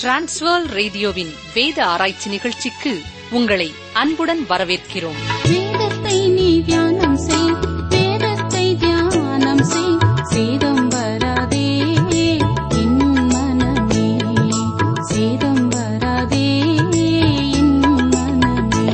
transfer ரேடியோவின் வேத ஆராய்ச்சி நிகழ்ச்சிக்கு உங்களை அன்புடன் வரவேற்கிறோம் வேதத்தை நீ தியானம் செய் வேதத்தை தியானம் செய் சேதம் வராதே என் மனமே சேதம் வராதே என் மனமே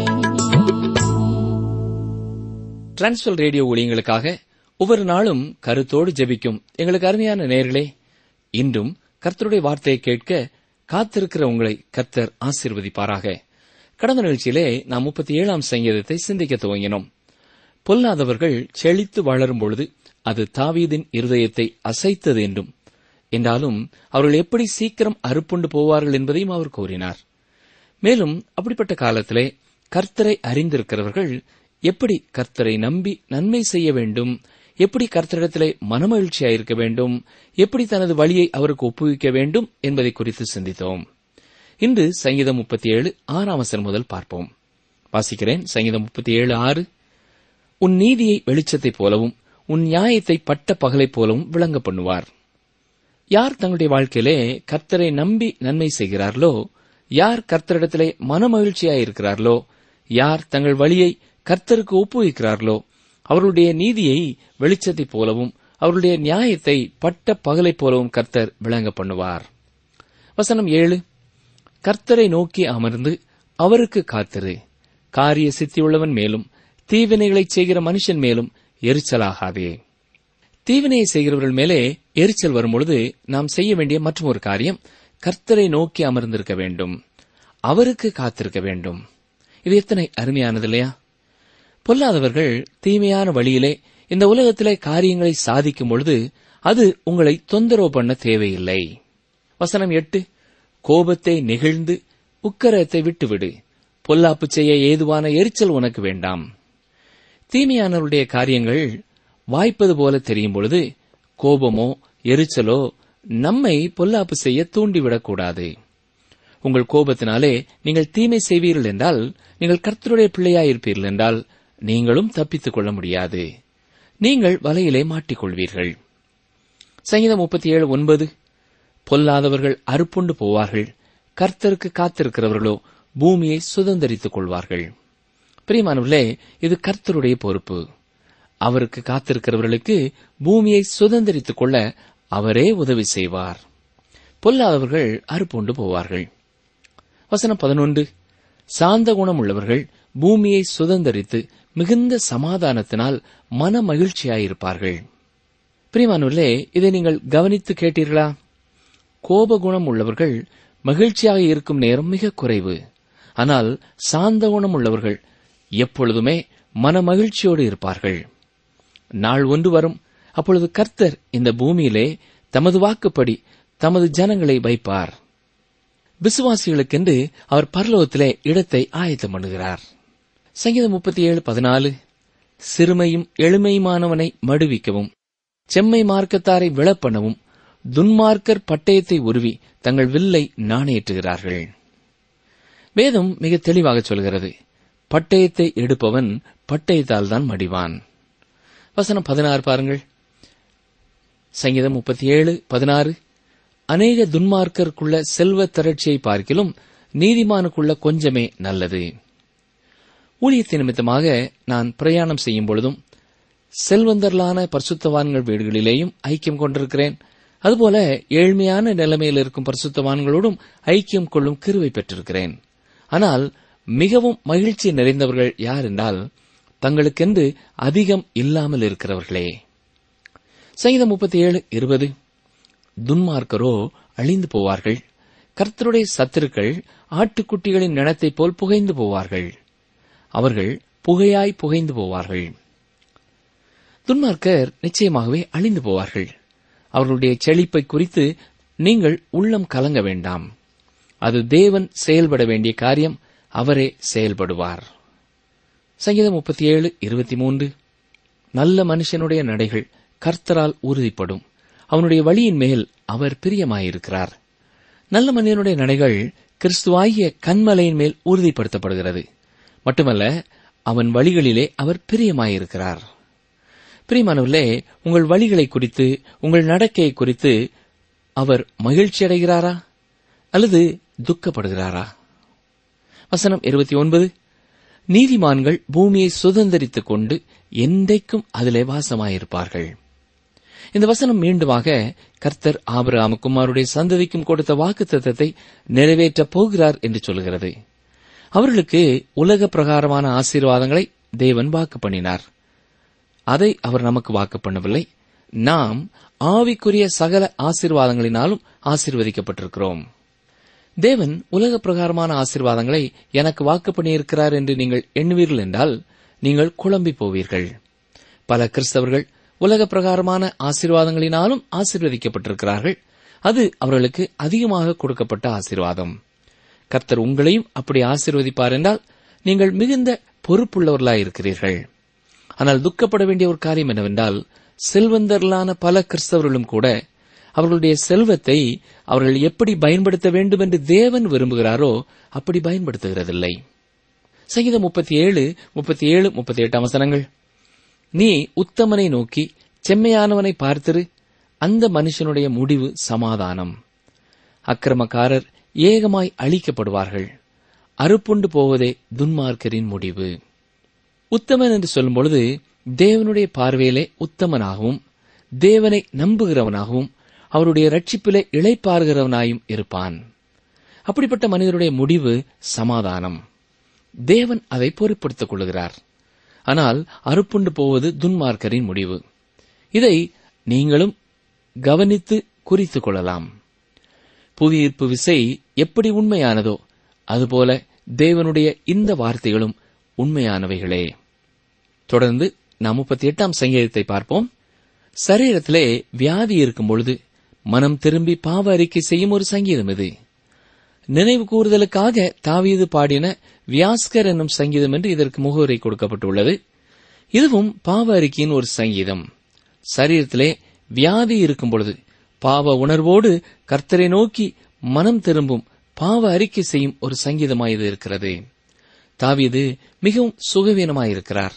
டிரான்ஸ்வல் ரேடியோ ஊழியங்களுக்காக ஒவ்வொரு நாளும் கருத்தோடு ஜெபிக்கும் எங்களுக்கு அருமையான நேர்களே இன்றும் கர்த்தருடைய வார்த்தையை கேட்க காத்திருக்கிற உங்களை கர்த்தர் ஆசீர்வதிப்பாராக கடந்த நிகழ்ச்சியிலே நாம் முப்பத்தி ஏழாம் சங்கீதத்தை சிந்திக்க துவங்கினோம் பொல்லாதவர்கள் செழித்து வளரும் பொழுது அது தாவீதின் இருதயத்தை அசைத்தது என்றும் என்றாலும் அவர்கள் எப்படி சீக்கிரம் அறுப்புண்டு போவார்கள் என்பதையும் அவர் கூறினார் மேலும் அப்படிப்பட்ட காலத்திலே கர்த்தரை அறிந்திருக்கிறவர்கள் எப்படி கர்த்தரை நம்பி நன்மை செய்ய வேண்டும் எப்படி கர்த்தரிடத்திலே மனமகிழ்ச்சியாயிருக்க வேண்டும் எப்படி தனது வழியை அவருக்கு ஒப்புவிக்க வேண்டும் என்பதை குறித்து சிந்தித்தோம் இன்று சங்கீதம் முப்பத்தி ஏழு ஆறாம் வசனம் முதல் பார்ப்போம் வாசிக்கிறேன் சங்கீதம் முப்பத்தி ஏழு ஆறு உன் நீதியை வெளிச்சத்தைப் போலவும் உன் நியாயத்தை பட்ட பகலைப் போலவும் விளங்க பண்ணுவார் யார் தங்களுடைய வாழ்க்கையிலே கர்த்தரை நம்பி நன்மை செய்கிறார்களோ யார் கர்த்தரிடத்திலே மனமகிழ்ச்சியாயிருக்கிறார்களோ யார் தங்கள் வழியை கர்த்தருக்கு ஒப்புவிக்கிறார்களோ அவர்களுடைய நீதியை வெளிச்சத்தைப் போலவும் அவருடைய நியாயத்தை பட்ட பகலைப் போலவும் கர்த்தர் விளங்க பண்ணுவார் வசனம் ஏழு கர்த்தரை நோக்கி அமர்ந்து அவருக்கு காத்திரு காரிய சித்தியுள்ளவன் மேலும் தீவினைகளைச் செய்கிற மனுஷன் மேலும் எரிச்சலாகாதே தீவினையை செய்கிறவர்கள் மேலே எரிச்சல் வரும்பொழுது நாம் செய்ய வேண்டிய மற்றும் ஒரு காரியம் கர்த்தரை நோக்கி அமர்ந்திருக்க வேண்டும் அவருக்கு காத்திருக்க வேண்டும் இது எத்தனை அருமையானது இல்லையா பொல்லாதவர்கள் தீமையான வழியிலே இந்த உலகத்திலே காரியங்களை சாதிக்கும் பொழுது அது உங்களை தொந்தரவு பண்ண தேவையில்லை வசனம் எட்டு கோபத்தை நெகிழ்ந்து உக்கரத்தை விட்டுவிடு பொல்லாப்பு செய்ய ஏதுவான எரிச்சல் உனக்கு வேண்டாம் தீமையானவருடைய காரியங்கள் வாய்ப்பது போல தெரியும் பொழுது கோபமோ எரிச்சலோ நம்மை பொல்லாப்பு செய்ய தூண்டிவிடக்கூடாது உங்கள் கோபத்தினாலே நீங்கள் தீமை செய்வீர்கள் என்றால் நீங்கள் கர்த்தருடைய பிள்ளையாயிருப்பீர்கள் என்றால் நீங்களும் தப்பித்துக் கொள்ள முடியாது நீங்கள் வலையிலே மாட்டிக்கொள்வீர்கள் சங்கீதம் முப்பத்தி ஏழு ஒன்பது பொல்லாதவர்கள் அறுப்புண்டு போவார்கள் கர்த்தருக்கு காத்திருக்கிறவர்களோ பூமியை சுதந்தரித்துக் கொள்வார்கள் பிரியமானவர்களே இது கர்த்தருடைய பொறுப்பு அவருக்கு காத்திருக்கிறவர்களுக்கு பூமியை சுதந்தரித்துக் கொள்ள அவரே உதவி செய்வார் பொல்லாதவர்கள் அறுப்புண்டு போவார்கள் வசனம் பதினொன்று சாந்த குணம் உள்ளவர்கள் பூமியை சுதந்தரித்து மிகுந்த சமாதானத்தினால் மன மகிழ்ச்சியாயிருப்பார்கள் பிரியமானவர்களே இதை நீங்கள் கவனித்து கேட்டீர்களா கோப குணம் உள்ளவர்கள் மகிழ்ச்சியாக இருக்கும் நேரம் மிக குறைவு ஆனால் சாந்த குணம் உள்ளவர்கள் எப்பொழுதுமே மன மகிழ்ச்சியோடு இருப்பார்கள் நாள் ஒன்று வரும் அப்பொழுது கர்த்தர் இந்த பூமியிலே தமது வாக்குப்படி தமது ஜனங்களை வைப்பார் விசுவாசிகளுக்கென்று அவர் பரலோகத்திலே இடத்தை ஆயத்தம் பண்ணுகிறார் சங்கீதம் முப்பத்தி ஏழு பதினாலு சிறுமையும் எளிமையுமானவனை மடுவிக்கவும் செம்மை மார்க்கத்தாரை விளப்பண்ணவும் துன்மார்க்கர் பட்டயத்தை உருவி தங்கள் வில்லை நாணேற்றுகிறார்கள் வேதம் மிக தெளிவாக சொல்கிறது பட்டயத்தை எடுப்பவன் பட்டயத்தால் தான் மடிவான் வசனம் பதினாறு பாருங்கள் சங்கீதம் முப்பத்தி ஏழு பதினாறு அநேக துன்மார்க்கருக்குள்ள செல்வ திரட்சியை பார்க்கிலும் நீதிமானுக்குள்ள கொஞ்சமே நல்லது ஊழியத்தின் நிமித்தமாக நான் பிரயாணம் செய்யும் பொழுதும் செல்வந்தர்களான பரிசுத்தவான்கள் வீடுகளிலேயும் ஐக்கியம் கொண்டிருக்கிறேன் அதுபோல ஏழ்மையான நிலைமையில் இருக்கும் பரிசுத்தவான்களோடும் ஐக்கியம் கொள்ளும் கிருவை பெற்றிருக்கிறேன் ஆனால் மிகவும் மகிழ்ச்சி நிறைந்தவர்கள் யார் என்றால் தங்களுக்கென்று அதிகம் இல்லாமல் இருக்கிறவர்களே சங்கீதம் முப்பத்தி ஏழு இருபது துன்மார்க்கரோ அழிந்து போவார்கள் கர்த்தருடைய சத்துருக்கள் ஆட்டுக்குட்டிகளின் நினத்தைப் போல் புகைந்து போவார்கள் அவர்கள் புகையாய் புகைந்து போவார்கள் துன்மார்க்கர் நிச்சயமாகவே அழிந்து போவார்கள் அவர்களுடைய செழிப்பை குறித்து நீங்கள் உள்ளம் கலங்க வேண்டாம் அது தேவன் செயல்பட வேண்டிய காரியம் அவரே செயல்படுவார் சங்கீதம் முப்பத்தி ஏழு இருபத்தி மூன்று நல்ல மனுஷனுடைய நடைகள் கர்த்தரால் உறுதிப்படும் அவனுடைய வழியின் மேல் அவர் பிரியமாயிருக்கிறார் நல்ல மனிதனுடைய நடைகள் கிறிஸ்துவாகிய கண்மலையின் மேல் உறுதிப்படுத்தப்படுகிறது மட்டுமல்ல அவன் வழிகளிலே அவர் பிரியமாயிருக்கிறார் பிரியமானவர்களே உங்கள் வழிகளை குறித்து உங்கள் நடக்கையை குறித்து அவர் மகிழ்ச்சி அடைகிறாரா அல்லது துக்கப்படுகிறாரா வசனம் இருபத்தி ஒன்பது நீதிமான்கள் பூமியை சுதந்திரித்துக் கொண்டு என்றைக்கும் அதிலே வாசமாயிருப்பார்கள் இந்த வசனம் மீண்டுமாக கர்த்தர் ஆபிரகாமுக்கும் அவருடைய சந்ததிக்கும் கொடுத்த வாக்கு நிறைவேற்றப் போகிறார் என்று சொல்கிறது அவர்களுக்கு உலக பிரகாரமான ஆசீர்வாதங்களை தேவன் வாக்கு பண்ணினார் அதை அவர் நமக்கு வாக்கு பண்ணவில்லை நாம் ஆவிக்குரிய சகல ஆசீர்வாதங்களினாலும் ஆசீர்வதிக்கப்பட்டிருக்கிறோம் தேவன் உலக பிரகாரமான ஆசீர்வாதங்களை எனக்கு வாக்கு பண்ணியிருக்கிறார் என்று நீங்கள் எண்ணுவீர்கள் என்றால் நீங்கள் குழம்பி போவீர்கள் பல கிறிஸ்தவர்கள் உலக பிரகாரமான ஆசீர்வாதங்களினாலும் ஆசீர்வதிக்கப்பட்டிருக்கிறார்கள் அது அவர்களுக்கு அதிகமாக கொடுக்கப்பட்ட ஆசீர்வாதம் கர்த்தர் உங்களையும் அப்படி ஆசீர்வதிப்பார் என்றால் நீங்கள் மிகுந்த பொறுப்புள்ளவர்களாயிருக்கிறீர்கள் ஆனால் துக்கப்பட வேண்டிய ஒரு காரியம் என்னவென்றால் செல்வந்தர்களான பல கிறிஸ்தவர்களும் கூட அவர்களுடைய செல்வத்தை அவர்கள் எப்படி பயன்படுத்த வேண்டும் என்று தேவன் விரும்புகிறாரோ அப்படி பயன்படுத்துகிறதில்லை சங்கீதம் முப்பத்தி ஏழு முப்பத்தி ஏழு முப்பத்தி எட்டாம் வசனங்கள் நீ உத்தமனை நோக்கி செம்மையானவனை பார்த்திரு அந்த மனுஷனுடைய முடிவு சமாதானம் அக்கிரமக்காரர் ஏகமாய் அழிக்கப்படுவார்கள் அறுப்புண்டு போவதே துன்மார்க்கரின் முடிவு உத்தமன் என்று சொல்லும் பொழுது தேவனுடைய பார்வையிலே உத்தமனாகவும் தேவனை நம்புகிறவனாகவும் அவருடைய ரட்சிப்பிலே இளைப்பாறுகிறவனாயும் இருப்பான் அப்படிப்பட்ட மனிதருடைய முடிவு சமாதானம் தேவன் அதை பொருட்படுத்திக் கொள்கிறார் ஆனால் அறுப்புண்டு போவது துன்மார்க்கரின் முடிவு இதை நீங்களும் கவனித்து குறித்துக் கொள்ளலாம் புவியீர்ப்பு விசை எப்படி உண்மையானதோ அதுபோல தேவனுடைய இந்த வார்த்தைகளும் உண்மையானவைகளே தொடர்ந்து நாம் முப்பத்தி எட்டாம் சங்கீதத்தை பார்ப்போம் சரீரத்திலே வியாதி இருக்கும் பொழுது மனம் திரும்பி பாவ அறிக்கை செய்யும் ஒரு சங்கீதம் இது நினைவு கூறுதலுக்காக தாவீது பாடின வியாஸ்கர் என்னும் சங்கீதம் என்று இதற்கு முகவரி கொடுக்கப்பட்டுள்ளது இதுவும் பாவ அறிக்கையின் ஒரு சங்கீதம் சரீரத்திலே வியாதி இருக்கும் பொழுது பாவ உணர்வோடு கர்த்தரை நோக்கி மனம் திரும்பும் பாவ அறிக்கை செய்யும் ஒரு சங்கீதமாய் இது இருக்கிறது தாவீது மிகவும் சுகவீனமாயிருக்கிறார்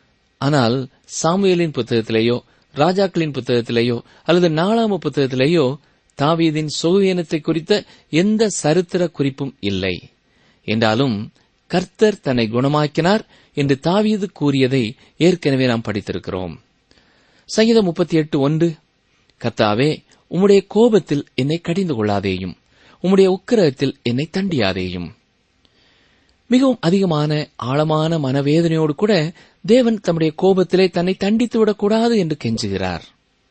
ஆனால் சாமுவேலின் புத்தகத்திலேயோ ராஜாக்களின் புத்தகத்திலேயோ அல்லது நாலாம புத்தகத்திலேயோ தாவீதின் சுகவீனத்தை குறித்த எந்த சரித்திர குறிப்பும் இல்லை என்றாலும் கர்த்தர் தன்னை குணமாக்கினார் என்று தாவீது கூறியதை ஏற்கனவே நாம் படித்திருக்கிறோம் சங்கீதம் முப்பத்தி எட்டு ஒன்று கர்த்தாவே உம்முடைய கோபத்தில் என்னை கடிந்து கொள்ளாதேயும் உம்முடைய உக்கிரகத்தில் என்னை தண்டியாதேயும் மிகவும் அதிகமான ஆழமான மனவேதனையோடு கூட தேவன் தம்முடைய கோபத்திலே தன்னை தண்டித்து விடக்கூடாது என்று கெஞ்சுகிறார்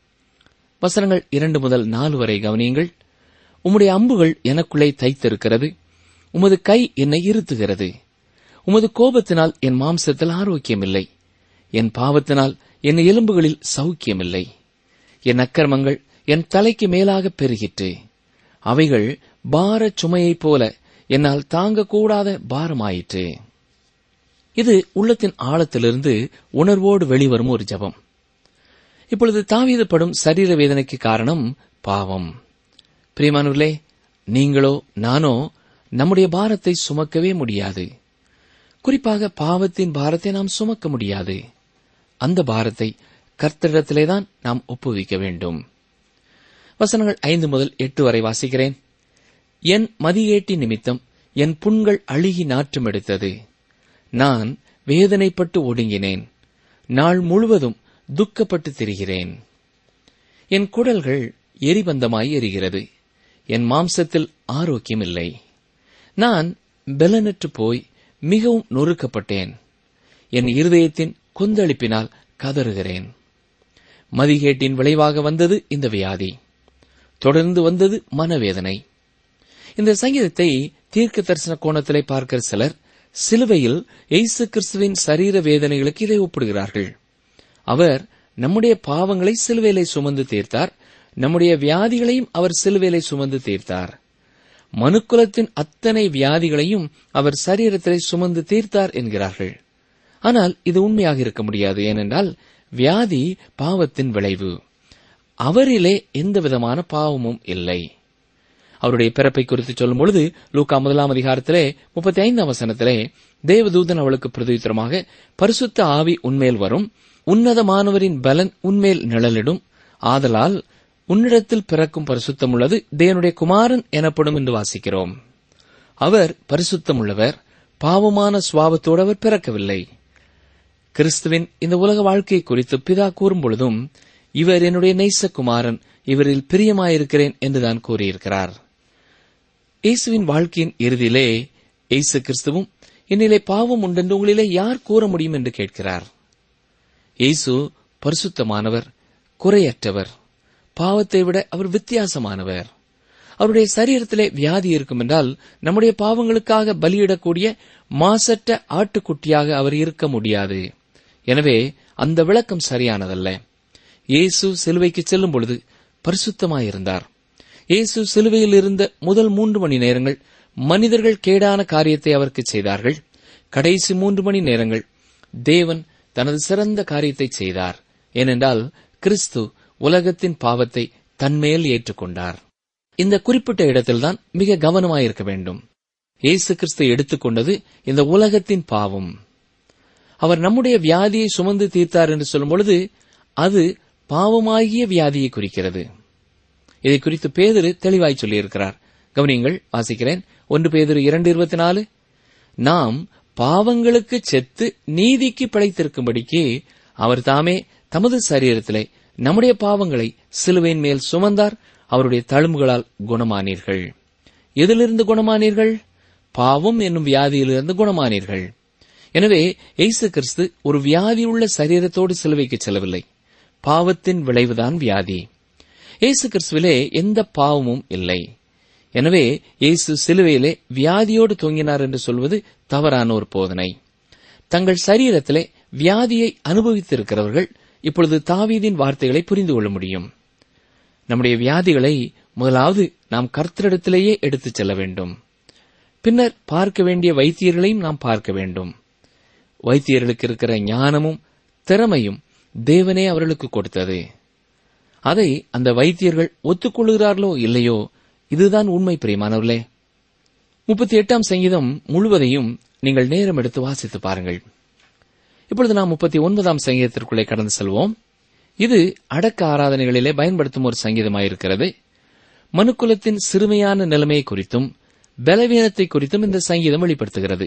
வசனங்கள் இரண்டு முதல் நாலு வரை கவனியுங்கள் உம்முடைய அம்புகள் எனக்குள்ளே தைத்திருக்கிறது உமது கை என்னை இருத்துகிறது உமது கோபத்தினால் என் மாம்சத்தில் ஆரோக்கியமில்லை என் பாவத்தினால் என் எலும்புகளில் சௌக்கியமில்லை என் அக்கிரமங்கள் என் தலைக்கு மேலாக பெருகிற்று அவைகள் பாரச் சுமையைப் போல என்னால் தாங்கக்கூடாத பாரமாயிற்று இது உள்ளத்தின் ஆழத்திலிருந்து உணர்வோடு வெளிவரும் ஒரு ஜபம் இப்பொழுது தாவீதப்படும் சரீர வேதனைக்கு காரணம் பாவம் பிரியமானவர்களே நீங்களோ நானோ நம்முடைய பாரத்தை சுமக்கவே முடியாது குறிப்பாக பாவத்தின் பாரத்தை நாம் சுமக்க முடியாது அந்த பாரத்தை கர்த்தரிடத்திலேதான் நாம் ஒப்புவிக்க வேண்டும் வசனங்கள் ஐந்து முதல் எட்டு வரை வாசிக்கிறேன் என் மதியேட்டி நிமித்தம் என் புண்கள் அழுகி நாற்றம் எடுத்தது நான் வேதனைப்பட்டு ஒடுங்கினேன் நாள் முழுவதும் துக்கப்பட்டு திரிகிறேன் என் குடல்கள் எரிபந்தமாய் எரிகிறது என் மாம்சத்தில் ஆரோக்கியம் இல்லை நான் பெலனற்று போய் மிகவும் நொறுக்கப்பட்டேன் என் இருதயத்தின் கொந்தளிப்பினால் கதறுகிறேன் மதிகேட்டின் விளைவாக வந்தது இந்த வியாதி தொடர்ந்து வந்தது மனவேதனை இந்த சங்கீதத்தை தீர்க்க தரிசன கோணத்திலே பார்க்கிற சிலர் சிலுவையில் இயேசு கிறிஸ்துவின் சரீர வேதனைகளுக்கு இதை ஒப்பிடுகிறார்கள் அவர் நம்முடைய பாவங்களை சிலுவையிலே சுமந்து தீர்த்தார் நம்முடைய வியாதிகளையும் அவர் சிலுவையிலே சுமந்து தீர்த்தார் மனுக்குலத்தின் அத்தனை வியாதிகளையும் அவர் சரீரத்திலே சுமந்து தீர்த்தார் என்கிறார்கள் ஆனால் இது உண்மையாக இருக்க முடியாது ஏனென்றால் வியாதி பாவத்தின் விளைவு அவரிலே எந்த விதமான பாவமும் இல்லை அவருடைய பிறப்பை குறித்து சொல்லும் பொழுது லூக்கா முதலாம் அதிகாரத்திலே முப்பத்தி ஐந்தாம் வசனத்திலே தேவதூதன் அவளுக்கு பிரதித்திரமாக பரிசுத்த ஆவி உன்மேல் வரும் உன்னதமானவரின் பலன் உன்மேல் நிழலிடும் ஆதலால் உன்னிடத்தில் பிறக்கும் பரிசுத்தம் உள்ளது தேவனுடைய குமாரன் எனப்படும் என்று வாசிக்கிறோம் அவர் பரிசுத்தமுள்ளவர் பாவமான சுவாபத்தோடு அவர் பிறக்கவில்லை கிறிஸ்துவின் இந்த உலக வாழ்க்கை குறித்து பிதா கூறும் பொழுதும் இவர் என்னுடைய நேசகுமாரன் இவரில் பிரியமாயிருக்கிறேன் என்றுதான் கூறியிருக்கிறார் இயேசுவின் வாழ்க்கையின் இறுதியிலே இயேசு கிறிஸ்துவும் என்னிலே பாவம் உண்டென்று உங்களிலே யார் கூற முடியும் என்று கேட்கிறார் இயேசு பரிசுத்தமானவர் குறையற்றவர் பாவத்தை விட அவர் வித்தியாசமானவர் அவருடைய சரீரத்திலே வியாதி இருக்கும் என்றால் நம்முடைய பாவங்களுக்காக பலியிடக்கூடிய மாசற்ற ஆட்டுக்குட்டியாக அவர் இருக்க முடியாது எனவே அந்த விளக்கம் சரியானதல்ல இயேசு சிலுவைக்கு செல்லும் பொழுது பரிசுத்தமாயிருந்தார் இயேசு சிலுவையில் இருந்த முதல் மூன்று மணி நேரங்கள் மனிதர்கள் கேடான காரியத்தை அவருக்கு செய்தார்கள் கடைசி மூன்று மணி நேரங்கள் தேவன் தனது சிறந்த காரியத்தை செய்தார் ஏனென்றால் கிறிஸ்து உலகத்தின் பாவத்தை தன்மேல் ஏற்றுக்கொண்டார் இந்த குறிப்பிட்ட இடத்தில்தான் மிக கவனமாயிருக்க வேண்டும் இயேசு கிறிஸ்து எடுத்துக்கொண்டது இந்த உலகத்தின் பாவம் அவர் நம்முடைய வியாதியை சுமந்து தீர்த்தார் என்று சொல்லும் பொழுது அது பாவமாகிய வியாதியை குறிக்கிறது இதை குறித்து பேதுரு தெளிவாய் சொல்லியிருக்கிறார் கவனியங்கள் வாசிக்கிறேன் ஒன்று பேதுரு இரண்டு இருபத்தி நாலு நாம் பாவங்களுக்கு செத்து நீதிக்கு பிழைத்திருக்கும்படிக்கு அவர் தாமே தமது சரீரத்திலே நம்முடைய பாவங்களை சிலுவையின் மேல் சுமந்தார் அவருடைய தழும்புகளால் குணமானீர்கள் எதிலிருந்து குணமானீர்கள் பாவம் என்னும் வியாதியிலிருந்து குணமானீர்கள் எனவே இயேசு கிறிஸ்து ஒரு வியாதியுள்ள சரீரத்தோடு சிலுவைக்கு செல்லவில்லை பாவத்தின் விளைவுதான் வியாதி இயேசு கிறிஸ்துவிலே எந்த பாவமும் இல்லை எனவே இயேசு சிலுவையிலே வியாதியோடு தொங்கினார் என்று சொல்வது தவறான ஒரு போதனை தங்கள் சரீரத்திலே வியாதியை அனுபவித்திருக்கிறவர்கள் இப்பொழுது தாவீதின் வார்த்தைகளை புரிந்து கொள்ள முடியும் நம்முடைய வியாதிகளை முதலாவது நாம் கர்த்தரிடத்திலேயே எடுத்துச் செல்ல வேண்டும் பின்னர் பார்க்க வேண்டிய வைத்தியர்களையும் நாம் பார்க்க வேண்டும் வைத்தியர்களுக்கு இருக்கிற ஞானமும் திறமையும் தேவனே அவர்களுக்கு கொடுத்தது அதை அந்த வைத்தியர்கள் ஒத்துக்கொள்கிறார்களோ இல்லையோ இதுதான் உண்மை பிரியமானவர்களே முப்பத்தி எட்டாம் சங்கீதம் முழுவதையும் நீங்கள் நேரம் எடுத்து வாசித்து பாருங்கள் இப்பொழுது நாம் முப்பத்தி ஒன்பதாம் சங்கீதத்திற்குள்ளே கடந்து செல்வோம் இது அடக்க ஆராதனைகளிலே பயன்படுத்தும் ஒரு சங்கீதமாயிருக்கிறது மனுக்குலத்தின் சிறுமையான நிலைமை குறித்தும் பலவீனத்தை குறித்தும் இந்த சங்கீதம் வெளிப்படுத்துகிறது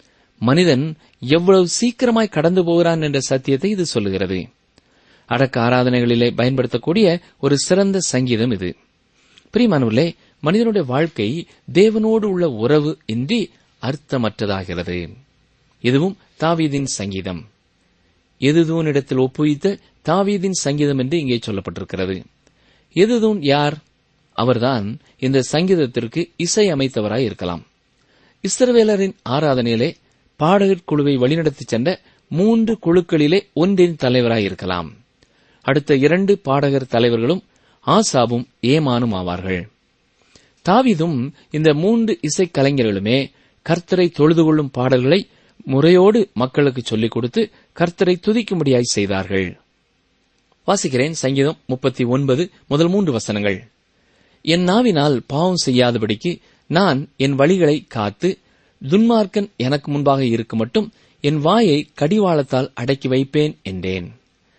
மனிதன் எவ்வளவு சீக்கிரமாய் கடந்து போகிறான் என்ற சத்தியத்தை இது சொல்லுகிறது அடக்க ஆராதனைகளிலே பயன்படுத்தக்கூடிய ஒரு சிறந்த சங்கீதம் இது பிரிமானூர்களே மனிதனுடைய வாழ்க்கை தேவனோடு உள்ள உறவு இன்றி அர்த்தமற்றதாகிறது இதுவும் தாவீதின் சங்கீதம் எதுதூனிடத்தில் ஒப்புவித்த தாவீதின் சங்கீதம் என்று இங்கே சொல்லப்பட்டிருக்கிறது எதுதூன் யார் அவர்தான் இந்த சங்கீதத்திற்கு இசை அமைத்தவராய் இருக்கலாம் இஸ்ரவேலரின் ஆராதனையிலே பாடகர் குழுவை வழிநடத்திச் சென்ற மூன்று குழுக்களிலே ஒன்றின் தலைவராய் இருக்கலாம் அடுத்த இரண்டு பாடகர் தலைவர்களும் ஆசாபும் ஏமானும் ஆவார்கள் தாவிதும் இந்த மூன்று இசைக் கலைஞர்களுமே கர்த்தரை தொழுது கொள்ளும் பாடல்களை முறையோடு மக்களுக்கு சொல்லிக் கொடுத்து கர்த்தரை துதிக்கும்படியாய் செய்தார்கள் வாசிக்கிறேன் சங்கீதம் முப்பத்தி ஒன்பது முதல் மூன்று வசனங்கள் என் நாவினால் பாவம் செய்யாதபடிக்கு நான் என் வழிகளை காத்து துன்மார்க்கன் எனக்கு முன்பாக இருக்க மட்டும் என் வாயை கடிவாளத்தால் அடக்கி வைப்பேன் என்றேன்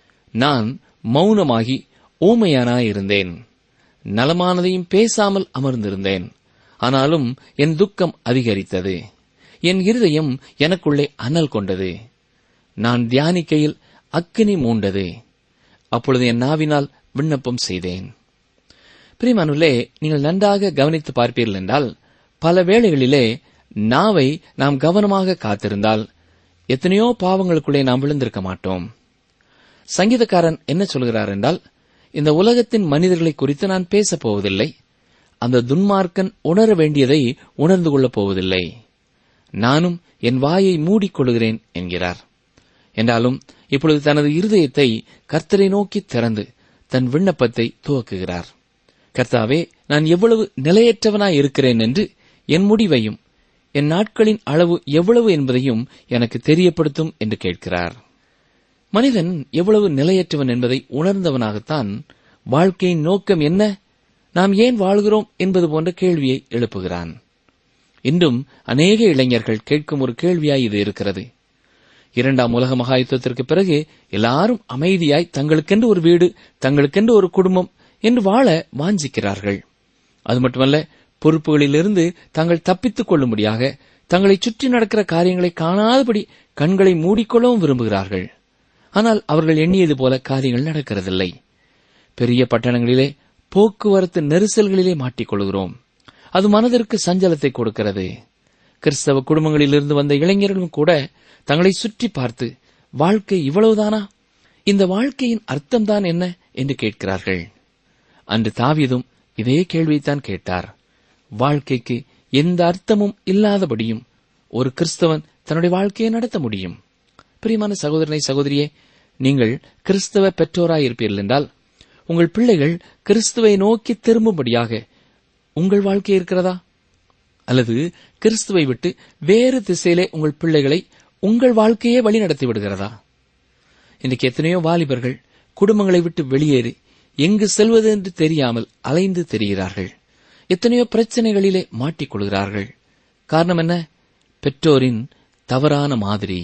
நான் மௌனமாகி ஊமையானாயிருந்தேன் நலமானதையும் பேசாமல் அமர்ந்திருந்தேன் ஆனாலும் என் துக்கம் அதிகரித்தது என் இருதயம் எனக்குள்ளே அனல் கொண்டது நான் தியானிக்கையில் அக்கினி மூண்டது அப்பொழுது என் நாவினால் விண்ணப்பம் செய்தேன் பிரிமானுள்ளே நீங்கள் நன்றாக கவனித்து பார்ப்பீர்கள் என்றால் பல வேளைகளிலே நாவை நாம் கவனமாக காத்திருந்தால் எத்தனையோ பாவங்களுக்குள்ளே நாம் விழுந்திருக்க மாட்டோம் சங்கீதக்காரன் என்ன சொல்கிறார் என்றால் இந்த உலகத்தின் மனிதர்களை குறித்து நான் பேசப் போவதில்லை அந்த துன்மார்க்கன் உணர வேண்டியதை உணர்ந்து கொள்ளப் போவதில்லை நானும் என் வாயை மூடிக்கொள்கிறேன் என்கிறார் என்றாலும் இப்பொழுது தனது இருதயத்தை கர்த்தரை நோக்கி திறந்து தன் விண்ணப்பத்தை துவக்குகிறார் கர்த்தாவே நான் எவ்வளவு நிலையற்றவனாய் இருக்கிறேன் என்று என் முடிவையும் என் நாட்களின் அளவு எவ்வளவு என்பதையும் எனக்கு தெரியப்படுத்தும் என்று கேட்கிறார் மனிதன் எவ்வளவு நிலையற்றவன் என்பதை உணர்ந்தவனாகத்தான் வாழ்க்கையின் நோக்கம் என்ன நாம் ஏன் வாழ்கிறோம் என்பது போன்ற கேள்வியை எழுப்புகிறான் இன்றும் அநேக இளைஞர்கள் கேட்கும் ஒரு கேள்வியாய் இது இருக்கிறது இரண்டாம் உலக மகாயுத்தத்திற்கு பிறகு எல்லாரும் அமைதியாய் தங்களுக்கென்று ஒரு வீடு தங்களுக்கென்று ஒரு குடும்பம் என்று வாழ வாஞ்சிக்கிறார்கள் அது மட்டுமல்ல பொறுப்புகளிலிருந்து தாங்கள் தப்பித்துக் கொள்ளும்படியாக தங்களை சுற்றி நடக்கிற காரியங்களை காணாதபடி கண்களை மூடிக்கொள்ளவும் விரும்புகிறார்கள் ஆனால் அவர்கள் எண்ணியது போல காரியங்கள் நடக்கிறதில்லை பெரிய பட்டணங்களிலே போக்குவரத்து நெரிசல்களிலே மாட்டிக்கொள்கிறோம் அது மனதிற்கு சஞ்சலத்தை கொடுக்கிறது கிறிஸ்தவ குடும்பங்களிலிருந்து வந்த இளைஞர்களும் கூட தங்களை சுற்றி பார்த்து வாழ்க்கை இவ்வளவுதானா இந்த வாழ்க்கையின் அர்த்தம்தான் என்ன என்று கேட்கிறார்கள் அன்று தாவீதும் இதே கேள்வியைத்தான் கேட்டார் வாழ்க்கைக்கு எந்த அர்த்தமும் இல்லாதபடியும் ஒரு கிறிஸ்தவன் தன்னுடைய வாழ்க்கையை நடத்த முடியும் பிரியமான சகோதரனை சகோதரியே நீங்கள் கிறிஸ்தவ பெற்றோராயிருப்பீர்கள் என்றால் உங்கள் பிள்ளைகள் கிறிஸ்துவை நோக்கி திரும்பும்படியாக உங்கள் வாழ்க்கை இருக்கிறதா அல்லது கிறிஸ்துவை விட்டு வேறு திசையிலே உங்கள் பிள்ளைகளை உங்கள் வாழ்க்கையே வழிநடத்தி விடுகிறதா இன்றைக்கு எத்தனையோ வாலிபர்கள் குடும்பங்களை விட்டு வெளியேறி எங்கு செல்வது என்று தெரியாமல் அலைந்து தெரிகிறார்கள் எத்தனையோ பிரச்சனைகளிலே மாட்டிக்கொள்கிறார்கள் காரணம் என்ன பெற்றோரின் தவறான மாதிரி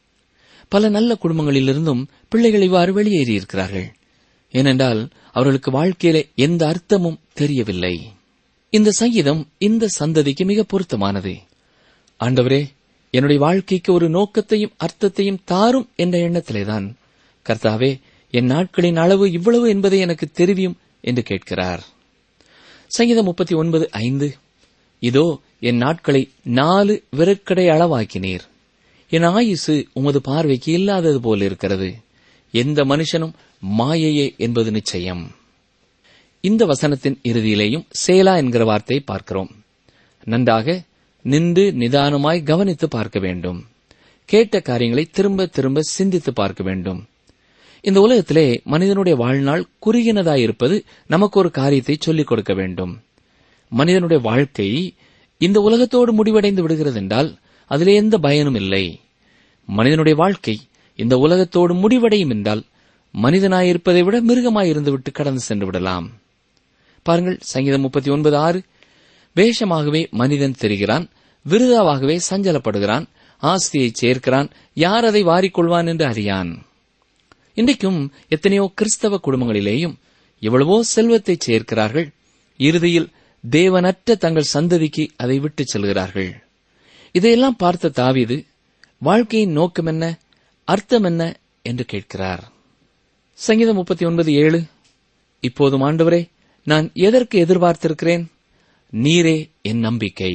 பல நல்ல குடும்பங்களிலிருந்தும் பிள்ளைகள் இவ்வாறு வெளியேறியிருக்கிறார்கள் ஏனென்றால் அவர்களுக்கு வாழ்க்கையிலே எந்த அர்த்தமும் தெரியவில்லை இந்த சங்கீதம் இந்த சந்ததிக்கு மிக பொருத்தமானது ஆண்டவரே என்னுடைய வாழ்க்கைக்கு ஒரு நோக்கத்தையும் அர்த்தத்தையும் தாரும் என்ற எண்ணத்திலேதான் கர்த்தாவே என் நாட்களின் அளவு இவ்வளவு என்பதை எனக்கு தெரிவியும் என்று கேட்கிறார் சங்கீதம் முப்பத்தி ஒன்பது ஐந்து இதோ என் நாட்களை நாலு விரற்கடை அளவாக்கினீர் என் ஆயுசு உமது பார்வைக்கு இல்லாதது போல் இருக்கிறது எந்த மனுஷனும் மாயையே என்பது நிச்சயம் இந்த வசனத்தின் இறுதியிலேயும் சேலா என்கிற வார்த்தையை பார்க்கிறோம் நன்றாக நின்று நிதானமாய் கவனித்து பார்க்க வேண்டும் கேட்ட காரியங்களை திரும்ப திரும்ப சிந்தித்து பார்க்க வேண்டும் இந்த உலகத்திலே மனிதனுடைய வாழ்நாள் குறுகினதாயிருப்பது நமக்கு ஒரு காரியத்தை சொல்லிக் கொடுக்க வேண்டும் மனிதனுடைய வாழ்க்கை இந்த உலகத்தோடு முடிவடைந்து விடுகிறது என்றால் அதிலே எந்த பயனும் இல்லை மனிதனுடைய வாழ்க்கை இந்த உலகத்தோடு முடிவடையும் என்றால் மனிதனாயிருப்பதை விட மிருகமாயிருந்துவிட்டு கடந்து சென்று விடலாம் பாருங்கள் சங்கீதம் முப்பத்தி ஒன்பது ஆறு வேஷமாகவே மனிதன் தெரிகிறான் விருதாவாகவே சஞ்சலப்படுகிறான் ஆஸ்தியை சேர்க்கிறான் யார் அதை வாரிக்கொள்வான் என்று அறியான் இன்றைக்கும் எத்தனையோ கிறிஸ்தவ குடும்பங்களிலேயும் எவ்வளவோ செல்வத்தை சேர்க்கிறார்கள் இறுதியில் தேவனற்ற தங்கள் சந்ததிக்கு அதை விட்டுச் செல்கிறார்கள் இதையெல்லாம் பார்த்த தாவீது வாழ்க்கையின் நோக்கம் என்ன அர்த்தம் என்ன என்று கேட்கிறார் சங்கீதம் முப்பத்தி ஒன்பது ஏழு இப்போதும் ஆண்டவரே நான் எதற்கு எதிர்பார்த்திருக்கிறேன் நீரே என் நம்பிக்கை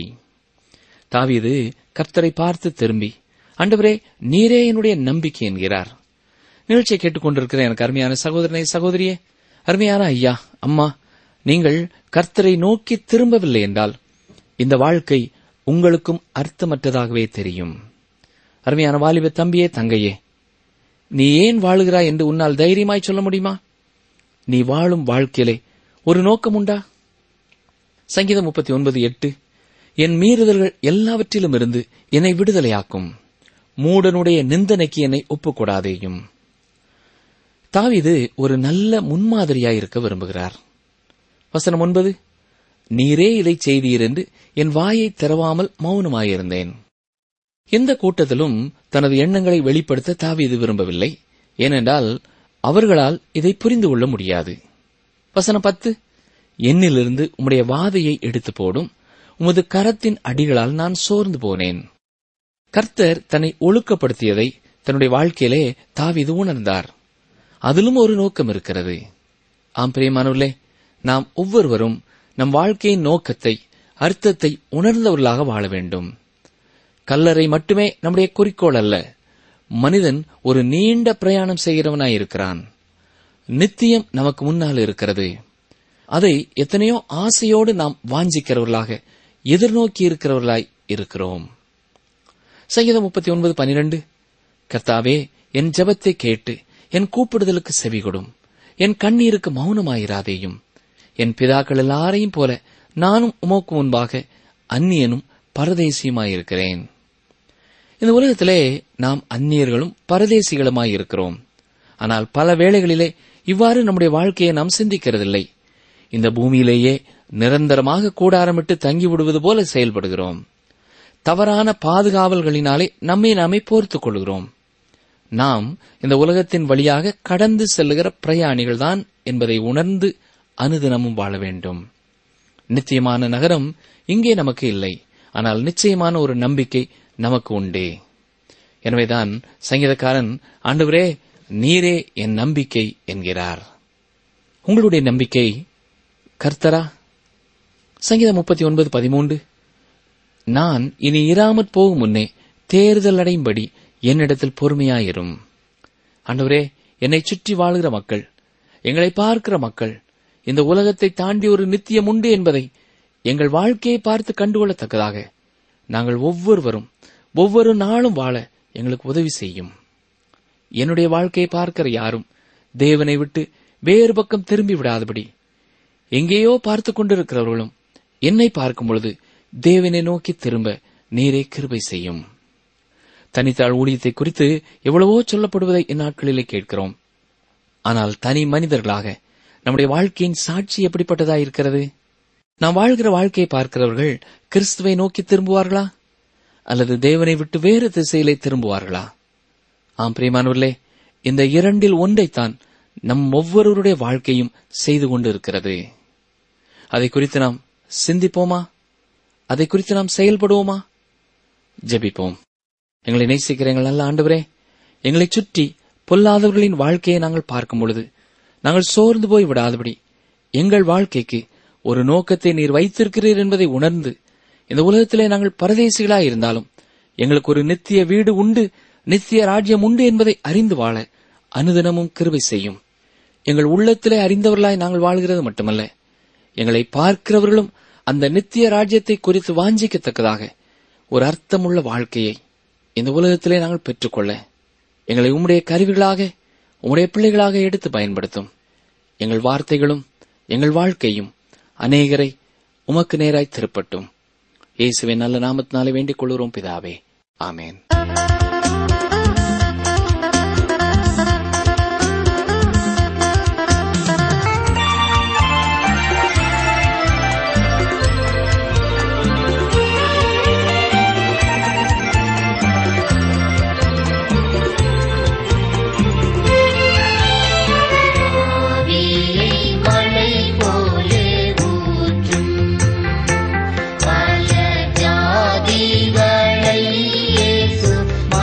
தாவீது கர்த்தரை பார்த்து திரும்பி ஆண்டவரே நீரே என்னுடைய நம்பிக்கை என்கிறார் நிகழ்ச்சியை கேட்டுக்கொண்டிருக்கிற எனக்கு அருமையான சகோதரனை சகோதரியே அருமையான ஐயா அம்மா நீங்கள் கர்த்தரை நோக்கி திரும்பவில்லை என்றால் இந்த வாழ்க்கை உங்களுக்கும் அர்த்தமற்றதாகவே தெரியும் அருமையான வாலிப தம்பியே தங்கையே நீ ஏன் வாழுகிறாய் என்று உன்னால் தைரியமாய் சொல்ல முடியுமா நீ வாழும் வாழ்க்கையிலே ஒரு நோக்கம் உண்டா சங்கீதம் முப்பத்தி ஒன்பது எட்டு என் மீறுதல்கள் எல்லாவற்றிலும் இருந்து என்னை விடுதலையாக்கும் மூடனுடைய நிந்தனைக்கு என்னை ஒப்புக்கூடாதேயும் தாவீது ஒரு நல்ல முன்மாதிரியாயிருக்க விரும்புகிறார் வசனம் ஒன்பது நீரே இதை செய்தீர் என்று என் வாயை திறவாமல் மௌனமாயிருந்தேன் எந்த கூட்டத்திலும் தனது எண்ணங்களை வெளிப்படுத்த தாவீது விரும்பவில்லை ஏனென்றால் அவர்களால் இதை புரிந்து கொள்ள முடியாது வசனம் பத்து என்னிலிருந்து உம்முடைய வாதையை எடுத்து போடும் உமது கரத்தின் அடிகளால் நான் சோர்ந்து போனேன் கர்த்தர் தன்னை ஒழுக்கப்படுத்தியதை தன்னுடைய வாழ்க்கையிலே தாவீது உணர்ந்தார் அதிலும் ஒரு நோக்கம் இருக்கிறது ஆம் பிரியமானவர்களே நாம் ஒவ்வொருவரும் நம் வாழ்க்கையின் நோக்கத்தை அர்த்தத்தை உணர்ந்தவர்களாக வாழ வேண்டும் கல்லறை மட்டுமே நம்முடைய குறிக்கோள் அல்ல மனிதன் ஒரு நீண்ட பிரயாணம் செய்கிறவனாயிருக்கிறான் நித்தியம் நமக்கு முன்னால் இருக்கிறது அதை எத்தனையோ ஆசையோடு நாம் வாஞ்சிக்கிறவர்களாக எதிர்நோக்கி இருக்கிறவர்களாய் இருக்கிறோம் சங்கீதம் முப்பத்தி ஒன்பது பனிரெண்டு கர்த்தாவே என் ஜெபத்தை கேட்டு என் கூப்பிடுதலுக்கு செவிகொடும் என் கண்ணீருக்கு மௌனமாயிராதேயும் என் பிதாக்கள் எல்லாரையும் போல நானும் உமக்கு முன்பாக அந்நியனும் பரதேசியுமாயிருக்கிறேன் இந்த உலகத்திலே நாம் அந்நியர்களும் பரதேசிகளுமாயிருக்கிறோம் ஆனால் பல வேளைகளிலே இவ்வாறு நம்முடைய வாழ்க்கையை நாம் சிந்திக்கிறதில்லை இந்த பூமியிலேயே நிரந்தரமாக கூடாரமிட்டு தங்கிவிடுவது போல செயல்படுகிறோம் தவறான பாதுகாவல்களினாலே நம்மை நாமே போர்த்துக் கொள்கிறோம் நாம் இந்த உலகத்தின் வழியாக கடந்து செல்லுகிற பிரயாணிகள்தான் என்பதை உணர்ந்து அனுதினமும் வாழ வேண்டும் நிச்சயமான நகரம் இங்கே நமக்கு இல்லை ஆனால் நிச்சயமான ஒரு நம்பிக்கை நமக்கு உண்டு எனவேதான் சங்கீதக்காரன் ஆண்டவரே நீரே என் நம்பிக்கை என்கிறார் உங்களுடைய நம்பிக்கை கர்த்தரா சங்கீதம் முப்பத்தி ஒன்பது பதிமூன்று நான் இனி இராமற் போகும் முன்னே தேர்தல் அடையும்படி என்னிடத்தில் பொறுமையாயிரும் ஆண்டவரே என்னை சுற்றி வாழுகிற மக்கள் எங்களை பார்க்கிற மக்கள் இந்த உலகத்தை தாண்டி ஒரு நித்தியம் உண்டு என்பதை எங்கள் வாழ்க்கையை பார்த்து கண்டுகொள்ளத்தக்கதாக நாங்கள் ஒவ்வொருவரும் ஒவ்வொரு நாளும் வாழ எங்களுக்கு உதவி செய்யும் என்னுடைய வாழ்க்கையை பார்க்கிற யாரும் தேவனை விட்டு வேறு பக்கம் திரும்பி விடாதபடி எங்கேயோ பார்த்து கொண்டிருக்கிறவர்களும் என்னை பார்க்கும் பொழுது தேவனை நோக்கி திரும்ப நீரே கிருபை செய்யும் தனித்தாள் ஊழியத்தை குறித்து எவ்வளவோ சொல்லப்படுவதை இந்நாட்களிலே கேட்கிறோம் ஆனால் தனி மனிதர்களாக நம்முடைய வாழ்க்கையின் சாட்சி எப்படிப்பட்டதா இருக்கிறது நாம் வாழ்கிற வாழ்க்கையை பார்க்கிறவர்கள் கிறிஸ்துவை நோக்கி திரும்புவார்களா அல்லது தேவனை விட்டு வேறு திசையிலே திரும்புவார்களா ஆம் பிரியமானவர்களே இந்த இரண்டில் ஒன்றைத்தான் நம் ஒவ்வொருவருடைய வாழ்க்கையும் செய்து கொண்டிருக்கிறது அதை குறித்து நாம் சிந்திப்போமா அதை குறித்து நாம் செயல்படுவோமா ஜெபிப்போம் எங்களை நேசிக்கிற எங்கள் நல்ல ஆண்டவரே எங்களை சுற்றி பொல்லாதவர்களின் வாழ்க்கையை நாங்கள் பார்க்கும் பொழுது நாங்கள் சோர்ந்து போய் விடாதபடி எங்கள் வாழ்க்கைக்கு ஒரு நோக்கத்தை நீர் வைத்திருக்கிறீர் என்பதை உணர்ந்து இந்த உலகத்திலே நாங்கள் பரதேசிகளாய் இருந்தாலும் எங்களுக்கு ஒரு நித்திய வீடு உண்டு நித்திய ராஜ்யம் உண்டு என்பதை அறிந்து வாழ அனுதினமும் கிருபை செய்யும் எங்கள் உள்ளத்திலே அறிந்தவர்களாய் நாங்கள் வாழ்கிறது மட்டுமல்ல எங்களை பார்க்கிறவர்களும் அந்த நித்திய ராஜ்யத்தை குறித்து வாஞ்சிக்கத்தக்கதாக ஒரு அர்த்தமுள்ள வாழ்க்கையை இந்த உலகத்திலே நாங்கள் பெற்றுக்கொள்ள எங்களை உம்முடைய கருவிகளாக உம்முடைய பிள்ளைகளாக எடுத்து பயன்படுத்தும் எங்கள் வார்த்தைகளும் எங்கள் வாழ்க்கையும் அநேகரை உமக்கு நேராய் திருப்பட்டும் இயேசுவின் நல்ல நாமத்தினாலே வேண்டிக் கொள்கிறோம் பிதாவே ஆமேன் ஆவியை மழை போலே ஊற்றும் பல ஜாதிகளை இயேசு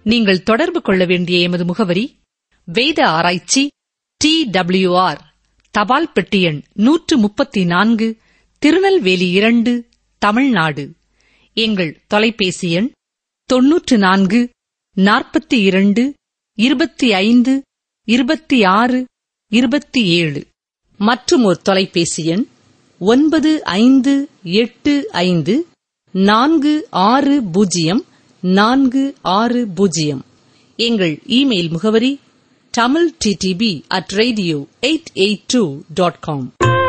நீங்கள் தொடர்பு கொள்ள வேண்டிய எமது முகவரி வேத ஆராய்ச்சி டி ஆர் தபால் பெட்டி எண் நூற்று முப்பத்தி நான்கு திருநெல்வேலி இரண்டு தமிழ்நாடு எங்கள் தொலைபேசி எண் தொன்னூற்று நான்கு நாற்பத்தி இரண்டு இருபத்தி ஐந்து இருபத்தி ஆறு இருபத்தி ஏழு மற்றும் ஒரு தொலைபேசி எண் ஒன்பது ஐந்து எட்டு ஐந்து நான்கு ஆறு பூஜ்ஜியம் நான்கு ஆறு பூஜ்ஜியம் எங்கள் இமெயில் முகவரி Tamil TTB at radio eight eight two dot com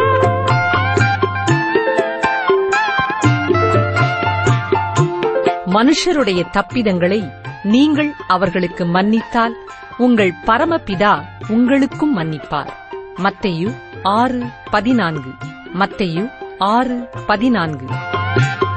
மனுஷருடைய தப்பிதங்களை நீங்கள் அவர்களுக்கு மன்னித்தால் உங்கள் பரமபிதா உங்களுக்கும் மன்னிப்பார் மத்தேயு ஆறு பதினான்கு மத்தேயு ஆறு பதினான்கு